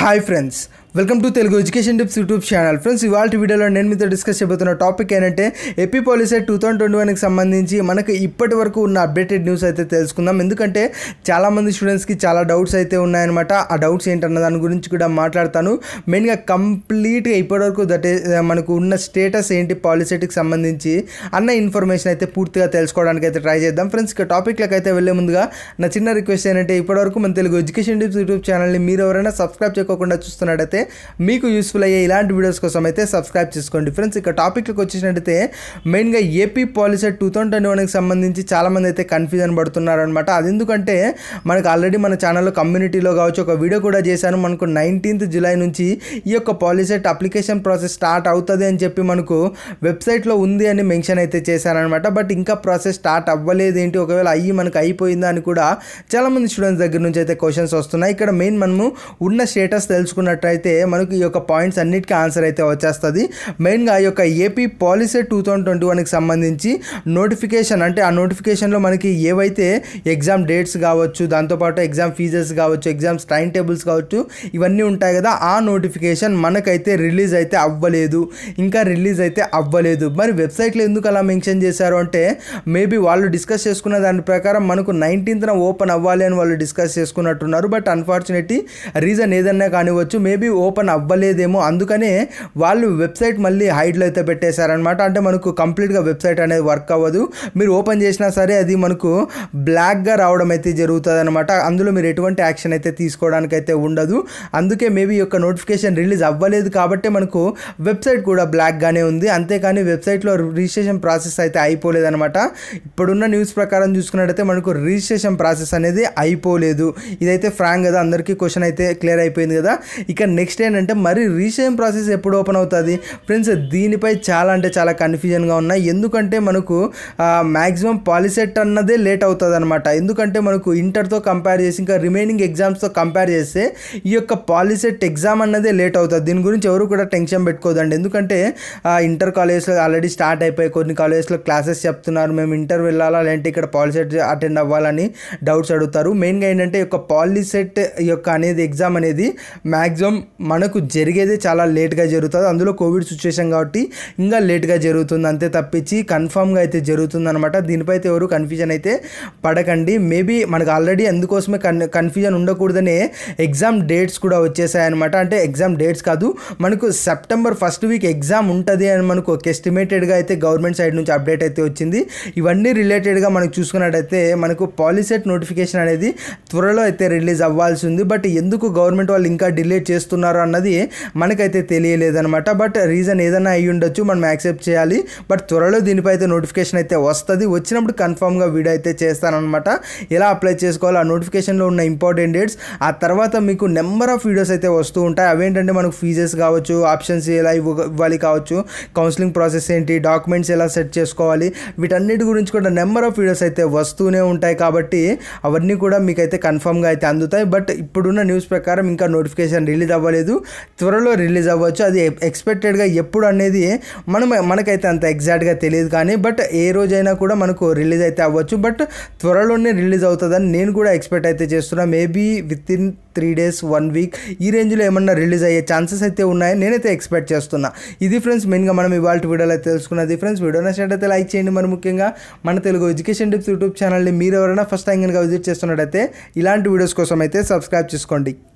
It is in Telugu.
hi friends welcome to Telugu education tips YouTube channel friends ఇవాళ వీడియోలో నేను మీతో డిస్కస్ చేయబోతున్న టాపిక్ ఏంటంటే AP policy two thousand twenty వన్కి సంబంధించి మనకు ఇప్పటి వరకు ఉన్న అప్డేటెడ్ న్యూస్ అయితే తెలుసుకుందాం ఎందుకంటే చాలామంది స్టూడెంట్స్కి చాలా డౌట్స్ అయితే ఉన్నాయన్నమాట ఆ డౌట్స్ ఏంటన్న దాని గురించి కూడా మాట్లాడతాను మెయిన్గా కంప్లీట్గా ఇప్పటివరకు దట్ మనకు ఉన్న స్టేటస్ ఏంటి పాలిసెట్కి సంబంధించి అన్న ఇన్ఫర్మేషన్ అయితే పూర్తిగా తెలుసుకోవడానికి అయితే ట్రై చేద్దాం ఫ్రెండ్స్ ఇక టాపిక్లకు అయితే వెళ్ళే ముందుగా నా చిన్న రిక్వెస్ట్ ఏంటంటే ఇప్పటివరకు మన తెలుగు ఎడ్యుకేషన్ టిప్స్ యూట్యూబ్ ఛానల్ని మీరు ఎవరైనా సబ్స్క్రైబ్ చేయకుండా చూస్తున్నట్టయితే మీకు యూస్ఫుల్ అయ్యే ఇలాంటి వీడియోస్ కోసం అయితే సబ్స్క్రైబ్ చేసుకోండి ఫ్రెండ్స్ ఇక టాపిక్లకు వచ్చేసినట్టయితే మెయిన్గా AP policy two thousand twenty వన్కి సంబంధించి చాలామంది అయితే కన్ఫ్యూజన్ పడుతున్నారు అనమాట అది ఎందుకంటే మనకు ఆల్రెడీ మన ఛానల్లో కమ్యూనిటీలో కావచ్చు ఒక వీడియో కూడా చేశాను మనకు నైన్టీన్త్ జూలై నుంచి ఈ యొక్క పాలిసెట్ అప్లికేషన్ ప్రాసెస్ స్టార్ట్ అవుతుంది అని చెప్పి మనకు వెబ్సైట్లో ఉంది అని మెన్షన్ అయితే చేశారనమాట బట్ ఇంకా ప్రాసెస్ స్టార్ట్ అవ్వలేదు ఏంటి ఒకవేళ అయ్యి మనకు అయిపోయిందా అని కూడా చాలామంది స్టూడెంట్స్ దగ్గర నుంచి అయితే క్వశ్చన్స్ వస్తున్నాయి ఇక్కడ మెయిన్ మనము ఉన్న స్టేటస్ తెలుసుకున్నట్టయితే మనకు ఈ యొక్క పాయింట్స్ అన్నిటికీ ఆన్సర్ అయితే వచ్చేస్తుంది మెయిన్గా ఈ యొక్క AP policy two thousand twenty వన్కి సంబంధించి నోటిఫికేషన్ అంటే ఆ నోటిఫికేషన్లో మనకి ఏవైతే ఎగ్జామ్ డేట్స్ కావచ్చు దాంతోపాటు ఎగ్జామ్ ఫీజెస్ కావచ్చు ఎగ్జామ్స్ టైం టేబుల్స్ కావచ్చు ఇవన్నీ ఉంటాయి కదా ఆ నోటిఫికేషన్ మనకైతే రిలీజ్ అయితే అవ్వలేదు ఇంకా రిలీజ్ అయితే అవ్వలేదు మరి వెబ్సైట్లో ఎందుకు అలా మెన్షన్ చేశారు అంటే మేబీ వాళ్ళు డిస్కస్ చేసుకున్న దాని ప్రకారం మనకు నైన్టీన్త్న ఓపెన్ అవ్వాలి అని వాళ్ళు డిస్కస్ చేసుకున్నట్టున్నారు బట్ అన్ఫార్చునేట్లీ రీజన్ ఏదన్నా కానివ్వచ్చు మేబీ ఓపెన్ అవ్వలేదేమో అందుకనే వాళ్ళు వెబ్సైట్ మళ్ళీ హైడ్లో అయితే పెట్టేశారనమాట అంటే మనకు కంప్లీట్గా వెబ్సైట్ అనేది వర్క్ అవ్వదు మీరు ఓపెన్ చేసినా సరే అది మనకు బ్లాక్గా రావడం అయితే జరుగుతుంది అనమాట అందులో మీరు ఎటువంటి యాక్షన్ అయితే తీసుకోవడానికి అయితే ఉండదు అందుకే మేబీ ఈ యొక్క నోటిఫికేషన్ రిలీజ్ అవ్వలేదు కాబట్టి మనకు వెబ్సైట్ కూడా బ్లాక్గానే ఉంది అంతేకాని వెబ్సైట్లో రిజిస్ట్రేషన్ ప్రాసెస్ అయితే అయిపోలేదన్నమాట ఇప్పుడున్న న్యూస్ ప్రకారం చూసుకున్నట్టయితే మనకు రిజిస్ట్రేషన్ ప్రాసెస్ అనేది అయిపోలేదు ఇదైతే ఫ్రాంక్ కదా అందరికీ క్వశ్చన్ అయితే క్లియర్ అయిపోయింది కదా ఇక నెక్స్ట్ ఏంటంటే మరి రిజిస్ట్రేషన్ ప్రాసెస్ ఎప్పుడు ఓపెన్ అవుతుంది ఫ్రెండ్స్ దీనిపై చాలా అంటే చాలా కన్ఫ్యూజన్గా ఉన్నాయి ఎందుకంటే మనకు మ్యాక్సిమం పాలిసెట్ అన్నదే లేట్ అవుతుంది అనమాట ఎందుకంటే మనకు ఇంటర్తో కంపేర్ చేసి ఇంకా రిమైనింగ్ ఎగ్జామ్స్తో కంపేర్ చేస్తే ఈ యొక్క పాలిసెట్ ఎగ్జామ్ అన్నదే లేట్ అవుతుంది దీని గురించి ఎవరు కూడా టెన్షన్ పెట్టుకోదండి ఎందుకంటే ఆ, ఇంటర్ కాలేజ్లో ఆల్రెడీ స్టార్ట్ అయిపోయి కొన్ని కాలేజ్లో క్లాసెస్ చెప్తున్నారు మేము ఇంటర్ వెళ్ళాలా లేదంటే ఇక్కడ పాలిసెట్ అటెండ్ అవ్వాలని డౌట్స్ అడుగుతారు మెయిన్గా ఏంటంటే ఈ యొక్క పాలిసెట్ యొక్క అనేది ఎగ్జామ్ అనేది మ్యాక్సిమం మనకు జరిగేదే చాలా లేట్గా జరుగుతుంది అందులో కోవిడ్ సిచ్యువేషన్ కాబట్టి ఇంకా లేట్గా జరుగుతుంది అంతే తప్పించి కన్ఫామ్గా అయితే జరుగుతుంది అనమాట దీనిపై అయితే ఎవరు కన్ఫ్యూజన్ అయితే పడకండి మేబీ మనకు ఆల్రెడీ అందుకోసమే కన్ కన్ఫ్యూజన్ ఉండకూడదనే ఎగ్జామ్ డేట్స్ కూడా వచ్చేసాయన్నమాట అంటే ఎగ్జామ్ డేట్స్ కాదు మనకు సెప్టెంబర్ ఫస్ట్ వీక్ ఎగ్జామ్ ఉంటుంది అని మనకు ఒక ఎస్టిమేటెడ్గా అయితే గవర్నమెంట్ సైడ్ నుంచి అప్డేట్ అయితే వచ్చింది ఇవన్నీ రిలేటెడ్గా మనకు చూసుకున్నట్టయితే మనకు పాలిసెట్ నోటిఫికేషన్ అనేది త్వరలో అయితే రిలీజ్ అవ్వాల్సి ఉంది బట్ ఎందుకు గవర్నమెంట్ వాళ్ళు ఇంకా డిలే చేస్తున్నారు అన్నది మనకైతే తెలియలేదన్నమాట బట్ రీజన్ ఏదైనా అయి ఉండొచ్చు మనం యాక్సెప్ట్ చేయాలి బట్ త్వరలో దీనిపై అయితే నోటిఫికేషన్ అయితే వస్తుంది వచ్చినప్పుడు కన్ఫామ్గా వీడియో అయితే చేస్తానన్నమాట ఎలా అప్లై చేసుకోవాలో ఆ నోటిఫికేషన్లో ఉన్న ఇంపార్టెంట్ డేట్స్ ఆ తర్వాత మీకు నెంబర్ ఆఫ్ వీడియోస్ అయితే వస్తూ ఉంటాయి అవేంటంటే మనకు ఫీజెస్ కావచ్చు ఆప్షన్స్ ఎలా ఇవ్వ ఇవ్వాలి కావచ్చు కౌన్సిలింగ్ ప్రాసెస్ ఏంటి డాక్యుమెంట్స్ ఎలా సెట్ చేసుకోవాలి వీటన్నిటి గురించి కూడా నెంబర్ ఆఫ్ వీడియోస్ అయితే వస్తూనే ఉంటాయి కాబట్టి అవన్నీ కూడా మీకైతే కన్ఫామ్గా అయితే అందుతాయి బట్ ఇప్పుడున్న న్యూస్ ప్రకారం ఇంకా నోటిఫికేషన్ రిలీజ్ అవ్వలేదు త్వరలో రిలీజ్ అవ్వచ్చు అది ఎక్స్పెక్టెడ్గా ఎప్పుడు అనేది మనం మనకైతే అంత ఎగ్జాక్ట్గా తెలియదు కానీ బట్ ఏ రోజైనా కూడా మనకు రిలీజ్ అయితే అవ్వచ్చు బట్ త్వరలోనే రిలీజ్ అవుతుందని నేను కూడా ఎక్స్పెక్ట్ అయితే చేస్తున్నా maybe within three days one week ఈ రేంజ్లో ఏమన్నా రిలీజ్ అయ్యే ఛాన్సెస్ అయితే ఉన్నాయని నేనైతే ఎక్స్పెక్ట్ చేస్తున్నా ఇది ఫ్రెండ్స్ మెయిన్గా మనం ఇవాళ వీడియోలో అయితే తెలుసుకున్నది ఫ్రెండ్స్ వీడియో నచ్చినట్టయితే లైక్ చేయండి మరి ముఖ్యంగా మన తెలుగు ఎడ్యుకేషన్ టిప్స్ యూట్యూబ్ ఛానల్ని మీరు ఎవరైనా ఫస్ట్ టైం కనుక విజిట్ చేస్తున్నట్టయితే ఇలాంటి వీడియోస్ కోసం అయితే సబ్స్క్రైబ్ చేసుకోండి